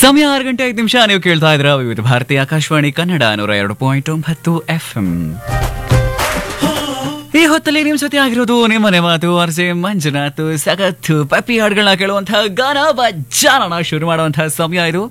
ಸಮಯ ಆರು ಗಂಟೆ ಐದು ನಿಮಿಷ ನೀವು ಕೇಳ್ತಾ ಇದ್ರ ವಿವಿಧ ಭಾರತಿ ಆಕಾಶವಾಣಿ ಕನ್ನಡ ನೂರ ಎರಡು ಪಾಯಿಂಟ್ ಒಂಬತ್ತು ಎಫ್ ಎಂ ಈ ಹೊತ್ತಲ್ಲಿ ನಿಮ್ ಜೊತೆ ಆಗಿರೋದು ನಿಮ್ಮನೆ ಮಾತು ಅರ್ಜೆ ಮಂಜುನಾಥ್ ಸಗತ್ತು ಪಪ್ಪಿ ಹಾಡುಗಳನ್ನ ಕೇಳುವಂತಹ ಗಾನ ಬಜ್ಜಾನನ ಶುರು ಮಾಡುವಂತಹ ಸಮಯ ಇದು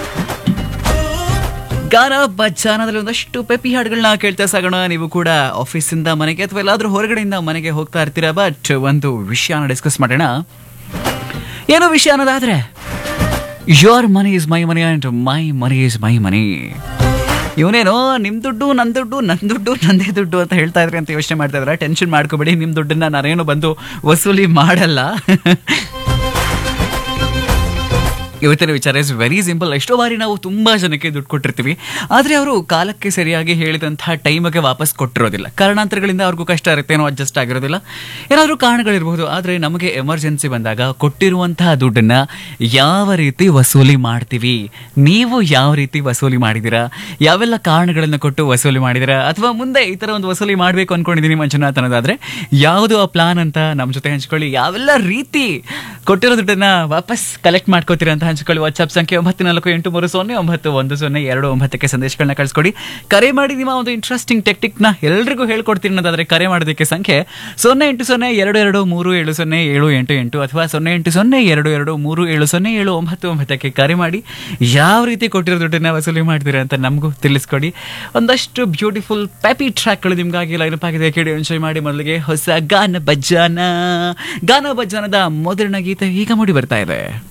ಗಾನ ಬಜ್ಜಾನದಲ್ಲಿ ಒಂದಷ್ಟು ಪೆಪ್ಪಿ ಹಾಡುಗಳನ್ನ ಕೇಳ್ತಾ ಸಾಗೋಣ ನೀವು ಕೂಡ ಆಫೀಸಿಂದ ಮನೆಗೆ ಅಥವಾ ಎಲ್ಲಾದ್ರೂ ಹೊರಗಡೆಯಿಂದ ಮನೆಗೆ ಹೋಗ್ತಾ ಇರ್ತೀರಾ ಬಟ್ ಒಂದು ವಿಷಯನ ಡಿಸ್ಕಸ್ ಮಾಡೋಣ ಏನು ವಿಷಯ ಅನ್ನೋದಾದ್ರೆ your money is my money and my money is my money ಇವನೇನೋ ನಿಮ್ ದುಡ್ಡು ನನ್ನ ದುಡ್ಡು ನನ್ನ ದುಡ್ಡು ನಂದೇ ದುಡ್ಡು ಅಂತ ಹೇಳ್ತಾ ಇದ್ರಿ ಅಂತ ಯೋಚನೆ ಮಾಡ್ತಾ ಇದ್ರೆ ಟೆನ್ಷನ್ ಮಾಡ್ಕೋಬೇಡಿ ನಿಮ್ ದುಡ್ಡನ್ನ ನಾನೇನು ಬಂದು ವಸೂಲಿ ಮಾಡಲ್ಲ ಇವತ್ತಿನ ವಿಚಾರ ಇಸ್ ವೆರಿ ಸಿಂಪಲ್ ಎಷ್ಟೋ ಬಾರಿ ನಾವು ತುಂಬಾ ಜನಕ್ಕೆ ದುಡ್ಡು ಕೊಟ್ಟಿರ್ತೀವಿ ಆದ್ರೆ ಅವರು ಕಾಲಕ್ಕೆ ಸರಿಯಾಗಿ ಹೇಳಿದಂತಹ ಟೈಮಿಗೆ ವಾಪಸ್ ಕೊಟ್ಟಿರೋದಿಲ್ಲ ಕಾರಣಾಂತರಗಳಿಂದ ಅವ್ರಿಗೂ ಕಷ್ಟ ಇರುತ್ತೆ ಏನೋ ಅಡ್ಜಸ್ಟ್ ಆಗಿರೋದಿಲ್ಲ ಏನಾದರೂ ಕಾರಣಗಳಿರಬಹುದು ಆದ್ರೆ ನಮಗೆ ಎಮರ್ಜೆನ್ಸಿ ಬಂದಾಗ ಕೊಟ್ಟಿರುವಂತಹ ದುಡ್ಡನ್ನ ಯಾವ ರೀತಿ ವಸೂಲಿ ಮಾಡ್ತೀವಿ ನೀವು ಯಾವ ರೀತಿ ವಸೂಲಿ ಮಾಡಿದ್ದೀರಾ ಯಾವೆಲ್ಲ ಕಾರಣಗಳನ್ನು ಕೊಟ್ಟು ವಸೂಲಿ ಮಾಡಿದ್ದೀರಾ ಅಥವಾ ಮುಂದೆ ಈ ತರ ಒಂದು ವಸೂಲಿ ಮಾಡಬೇಕು ಅನ್ಕೊಂಡಿದ್ದೀನಿ ಮಂಜುನಾಥ್ ಅನ್ನೋದಾದ್ರೆ ಯಾವುದು ಆ ಪ್ಲಾನ್ ಅಂತ ನಮ್ಮ ಜೊತೆ ಹಂಚ್ಕೊಳ್ಳಿ ಯಾವೆಲ್ಲ ರೀತಿ ಕೊಟ್ಟಿರೋ ದುಡ್ಡನ್ನ ವಾಪಸ್ ಕಲೆಕ್ಟ್ ಮಾಡ್ಕೋತೀರಾ ಅಂತ ಹಂಚ್ಕೊಳ್ಳಿ ವಾಟ್ಸ್ಆಪ್ ಸಂಖ್ಯೆ ಒಂಬತ್ತು ನಾಲ್ಕು ಎಂಟು ಮೂರು ಸೊನ್ನೆ ಒಂಬತ್ತು ಒಂದು ಸೊನ್ನೆ ಎರಡು ಒಂಬತ್ತಕ್ಕೆ ಸಂದೇಶಗಳನ್ನ ಕಳಿಸ್ಕೊಡಿ ಕರೆ ಮಾಡಿ ನಿಮ್ಮ ಒಂದು ಇಂಟ್ರೆಸ್ಟಿಂಗ್ ಟೆಕ್ಟಿಕ್ನ ಎಲ್ರಿಗೂ ಹೇಳ್ಕೊಡ್ತೀನಿ ಅನ್ನೋದಾದ್ರೆ ಕರೆ ಮಾಡೋದಕ್ಕೆ ಸಂಖ್ಯೆ ಸೊನ್ನೆ ಎಂಟು ಸೊನ್ನೆ ಎರಡು ಎರಡು ಮೂರು ಏಳು ಸೊನ್ನೆ ಏಳು ಎಂಟು ಎಂಟು ಅಥವಾ ಸೊನ್ನೆ ಎಂಟು ಸೊನ್ನೆ ಎರಡು ಎರಡು ಮೂರು ಏಳು ಸೊನ್ನೆ ಏಳು ಒಂಬತ್ತು ಒಂಬತ್ತಕ್ಕೆ ಕರೆ ಮಾಡಿ ಯಾವ ರೀತಿ ಕೊಟ್ಟಿರೋ ದುಡ್ಡನ್ನ ವಸೂಲಿ ಮಾಡ್ತೀರಾ ಅಂತ ನಮಗೂ ತಿಳಿಸ್ಕೊಡಿ ಒಂದಷ್ಟು ಬ್ಯೂಟಿಫುಲ್ ಪ್ಯಾಪಿ ಟ್ರ್ಯಾಕ್ಗಳು ನಿಮ್ಗಾಗಿ ಲೈನಪ್ ಆಗಿದೆ ಕೇಳಿ ಎಂಜಾಯ್ ಮಾಡಿ ಮೊದಲಿಗೆ ಹೊಸ ಗಾನ ಬಜ್ಜಾನ ಗಾನ ಬಜ್ಜಾನದ ಮೊದಲನೇ ಗೀತೆ ಈಗ ಮೂಡಿ ಬರ್ತಾ ಇದೆ